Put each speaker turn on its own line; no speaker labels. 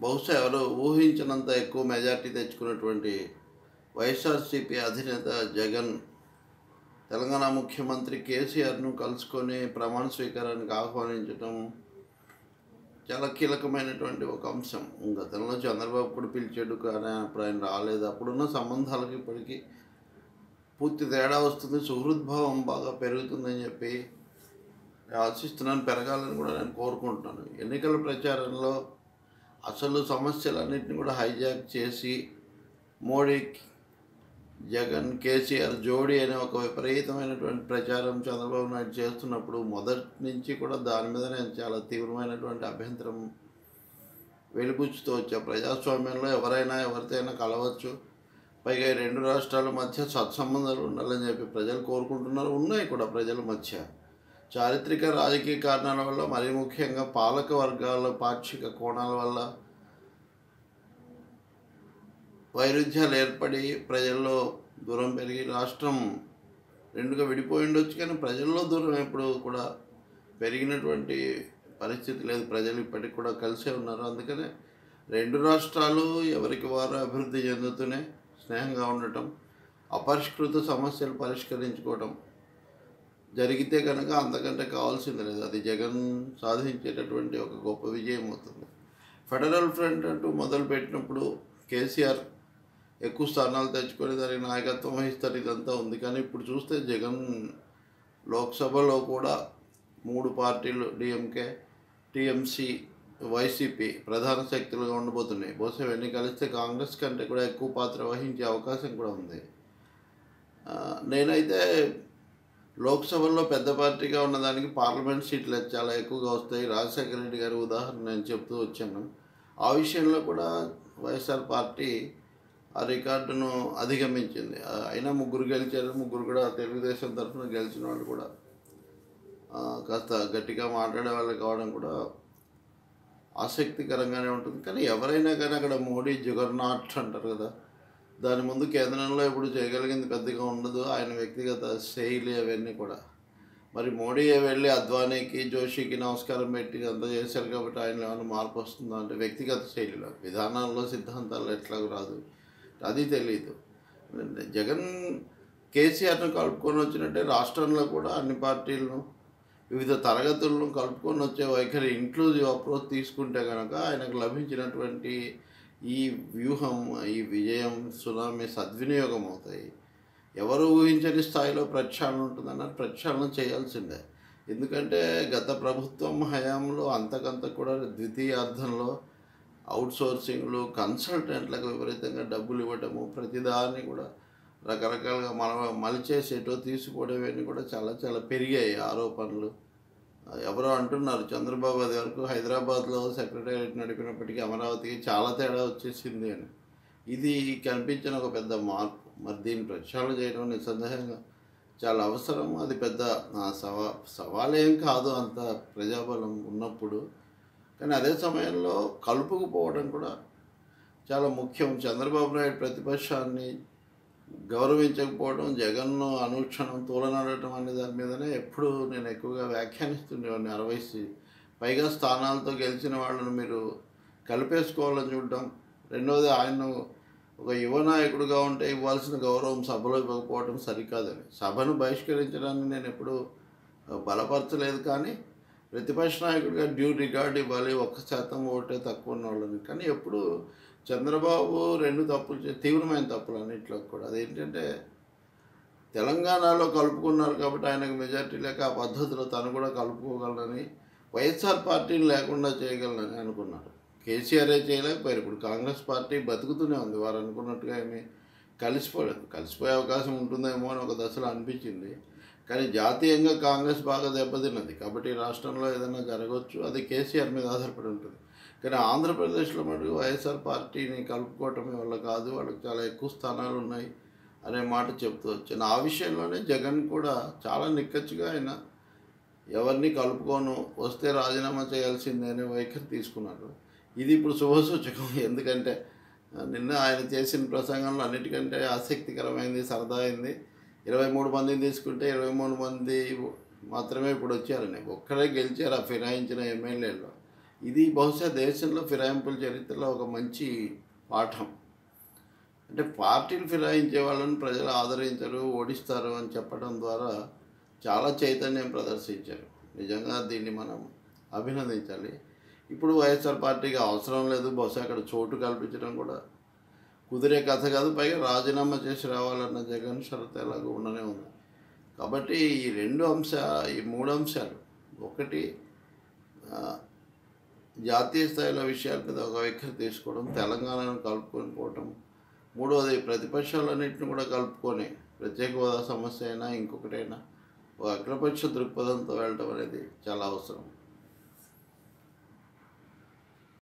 బహుశా ఎవరు ఊహించినంత ఎక్కువ మెజార్టీ తెచ్చుకున్నటువంటి వైఎస్ఆర్సీపీ అధినేత జగన్ తెలంగాణ ముఖ్యమంత్రి కేసీఆర్ను కలుసుకొని ప్రమాణ స్వీకారానికి ఆహ్వానించడం చాలా కీలకమైనటువంటి ఒక అంశం గతంలో చంద్రబాబు కూడా పిలిచాడు కానీ అప్పుడు ఆయన రాలేదు అప్పుడున్న సంబంధాలకు ఇప్పటికీ పూర్తి తేడా వస్తుంది సుహృద్భావం బాగా పెరుగుతుందని చెప్పి ఆశిస్తున్నాను పెరగాలని కూడా నేను కోరుకుంటున్నాను ఎన్నికల ప్రచారంలో అసలు సమస్యలన్నింటినీ కూడా హైజాక్ చేసి మోడీ జగన్ కేసీఆర్ జోడీ అనే ఒక విపరీతమైనటువంటి ప్రచారం చంద్రబాబు నాయుడు చేస్తున్నప్పుడు మొదటి నుంచి కూడా దాని మీద నేను చాలా తీవ్రమైనటువంటి అభ్యంతరం వెలుగుచ్చుతూ వచ్చా ప్రజాస్వామ్యంలో ఎవరైనా ఎవరితోనైనా కలవచ్చు పైగా ఈ రెండు రాష్ట్రాల మధ్య సత్సంబంధాలు ఉండాలని చెప్పి ప్రజలు కోరుకుంటున్నారు ఉన్నాయి కూడా ప్రజల మధ్య చారిత్రక రాజకీయ కారణాల వల్ల మరీ ముఖ్యంగా పాలక వర్గాల పాక్షిక కోణాల వల్ల వైరుధ్యాలు ఏర్పడి ప్రజల్లో దూరం పెరిగి రాష్ట్రం రెండుగా విడిపోయి ఉండొచ్చు కానీ ప్రజల్లో దూరం ఎప్పుడు కూడా పెరిగినటువంటి పరిస్థితి లేదు ప్రజలు ఇప్పటికి కూడా కలిసే ఉన్నారు అందుకనే రెండు రాష్ట్రాలు ఎవరికి వారు అభివృద్ధి చెందుతూనే స్నేహంగా ఉండటం అపరిష్కృత సమస్యలు పరిష్కరించుకోవటం జరిగితే కనుక అంతకంటే కావాల్సింది లేదు అది జగన్ సాధించేటటువంటి ఒక గొప్ప విజయం అవుతుంది ఫెడరల్ ఫ్రంట్ అంటూ మొదలుపెట్టినప్పుడు కేసీఆర్ ఎక్కువ స్థానాలు తెచ్చుకొని దానికి నాయకత్వం వహిస్తారు ఇదంతా ఉంది కానీ ఇప్పుడు చూస్తే జగన్ లోక్సభలో కూడా మూడు పార్టీలు డిఎంకే టీఎంసీ వైసీపీ ప్రధాన శక్తులుగా ఉండబోతున్నాయి బహుశా ఇవన్నీ కలిస్తే కాంగ్రెస్ కంటే కూడా ఎక్కువ పాత్ర వహించే అవకాశం కూడా ఉంది ఆ, నేనైతే లోక్సభలో పెద్ద పార్టీగా ఉన్నదానికి పార్లమెంట్ సీట్లు చాలా ఎక్కువగా వస్తాయి రాజశేఖర రెడ్డి గారి ఉదాహరణ నేను చెప్తూ వచ్చాను ఆ విషయంలో కూడా వైఎస్ఆర్ పార్టీ ఆ రికార్డును అధిగమించింది ఆ, అయినా ముగ్గురు గెలిచారు ముగ్గురు కూడా తెలుగుదేశం తరఫున గెలిచిన వాళ్ళు కూడా ఆ, కాస్త గట్టిగా మాట్లాడే వాళ్ళు కావడం కూడా ఆసక్తికరంగానే ఉంటుంది కానీ ఎవరైనా కానీ అక్కడ మోడీ జగన్నాథ్ అంటారు కదా దాని ముందు కేంద్రంలో ఇప్పుడు చేయగలిగింది పెద్దగా ఉండదు ఆయన వ్యక్తిగత శైలి అవన్నీ కూడా మరి మోడీ వెళ్ళి అద్వానీకి జోషికి నమస్కారం పెట్టి అంతా చేశారు కాబట్టి ఆయన ఏమైనా మార్పు వస్తుందా అంటే వ్యక్తిగత శైలిలో విధానాల్లో సిద్ధాంతాల్లో ఎట్లాగూ రాదు అది తెలియదు జగన్ కేసీఆర్ను కలుపుకొని వచ్చినట్టే రాష్ట్రంలో కూడా అన్ని పార్టీలను వివిధ తరగతులను కలుపుకొని వచ్చే వైఖరి ఇంక్లూజివ్ అప్రోచ్ తీసుకుంటే కనుక ఆయనకు లభించినటువంటి ఈ వ్యూహం ఈ విజయం సునామీ సద్వినియోగం అవుతాయి ఎవరు ఊహించని స్థాయిలో ప్రక్షాళన ఉంటుందన్నది ప్రక్షాళన చేయాల్సిందే ఎందుకంటే గత ప్రభుత్వం హయాంలో అంతకంత కూడా ద్వితీయార్థంలో అవుట్ సోర్సింగ్లు కన్సల్టెంట్లకు విపరీతంగా డబ్బులు ఇవ్వటము ప్రతిదాన్ని కూడా రకరకాలుగా మన మలిచేసేటో తీసుకోవడం ఇవన్నీ కూడా చాలా చాలా పెరిగాయి ఆరోపణలు ఎవరో అంటున్నారు చంద్రబాబు అది వరకు హైదరాబాద్లో సెక్రటేరియట్ నడిపినప్పటికీ అమరావతికి చాలా తేడా వచ్చేసింది అని ఇది కనిపించిన ఒక పెద్ద మార్పు మరి దీన్ని ప్రక్షాళన చేయడం నిస్సందేహంగా చాలా అవసరం అది పెద్ద ఆ, సవా సవాలేం కాదు అంత ప్రజాబలం ఉన్నప్పుడు కానీ అదే సమయంలో కలుపుకుపోవడం కూడా చాలా ముఖ్యం చంద్రబాబు నాయుడు ప్రతిపక్షాన్ని గౌరవించకపోవడం జగన్ను అనుక్షణం తూలనాడటం అనే దాని మీదనే ఎప్పుడు నేను ఎక్కువగా వ్యాఖ్యానిస్తుండేవాడిని అరవై సీ- పైగా స్థానాలతో గెలిచిన వాళ్ళను మీరు కలిపేసుకోవాలని చూడటం రెండవది ఆయన్ను ఒక యువ నాయకుడిగా ఉంటే ఇవ్వాల్సిన గౌరవం సభలో ఇవ్వకపోవడం సరికాదని సభను బహిష్కరించడాన్ని నేను ఎప్పుడు బలపరచలేదు కానీ ప్రతిపక్ష నాయకుడిగా డ్యూ రికార్డ్ ఇవ్వాలి ఒక్క శాతం ఓటే తక్కువ ఉన్న వాళ్ళని కానీ ఎప్పుడు చంద్రబాబు రెండు తప్పులు చే తీవ్రమైన తప్పులు అన్నింటిలో కూడా అదేంటంటే తెలంగాణలో కలుపుకున్నారు కాబట్టి ఆయనకు మెజార్టీ లేక ఆ పద్ధతిలో తను కూడా కలుపుకోగలనని వైఎస్ఆర్ పార్టీని లేకుండా చేయగలనని అనుకున్నారు కేసీఆరే చేయలేకపోయారు ఇప్పుడు కాంగ్రెస్ పార్టీ బతుకుతూనే ఉంది వారు అనుకున్నట్టుగా ఏమీ కలిసిపోలేదు కలిసిపోయే అవకాశం ఉంటుందేమో అని ఒక దశలో అనిపించింది కానీ జాతీయంగా కాంగ్రెస్ బాగా దెబ్బతిన్నది కాబట్టి రాష్ట్రంలో ఏదైనా జరగవచ్చు అది కేసీఆర్ మీద ఆధారపడి ఉంటుంది కానీ ఆంధ్రప్రదేశ్లో మటుకు వైఎస్ఆర్ పార్టీని కలుపుకోవటం వల్ల కాదు వాళ్ళకి చాలా ఎక్కువ స్థానాలు ఉన్నాయి అనే మాట చెప్తూ వచ్చాను ఆ విషయంలోనే జగన్ కూడా చాలా నిక్కచ్చిగా ఆయన ఎవరిని కలుపుకోను వస్తే రాజీనామా చేయాల్సిందే అనే వైఖరి తీసుకున్నారు ఇది ఇప్పుడు శుభసూచకం ఎందుకంటే ఆ, నిన్న ఆయన చేసిన ప్రసంగంలో అన్నిటికంటే ఆసక్తికరమైంది సరదా అయింది ఇరవై మూడు మందిని తీసుకుంటే ఇరవై మూడు మంది మాత్రమే ఇప్పుడు వచ్చారని ఒక్కడే గెలిచారు ఆ ఫిరాయించిన ఎమ్మెల్యేలో ఇది బహుశా దేశంలో ఫిరాయింపుల చరిత్రలో ఒక మంచి పాఠం అంటే పార్టీలు ఫిరాయించే వాళ్ళని ప్రజలు ఆదరించరు ఓడిస్తారు అని చెప్పడం ద్వారా చాలా చైతన్యం ప్రదర్శించారు నిజంగా దీన్ని మనం అభినందించాలి ఇప్పుడు వైఎస్ఆర్ పార్టీకి అవసరం లేదు బహుశా అక్కడ చోటు కల్పించడం కూడా కుదిరే కథ కాదు పైగా రాజీనామా చేసి రావాలన్న జగన్ షరతు ఎలాగో ఉండనే ఉంది కాబట్టి ఈ రెండు అంశ ఈ మూడు అంశాలు ఒకటి ఆ, జాతీయ స్థాయిలో విషయాల మీద ఒక వైఖరి తీసుకోవడం తెలంగాణను కలుపుకొని పోవటం మూడవది ప్రతిపక్షాలన్నింటిని కూడా కలుపుకొని ప్రత్యేక హోదా సమస్య అయినా ఇంకొకటైనా ఒక అగ్రపక్ష దృక్పథంతో వెళ్ళటం అనేది చాలా అవసరం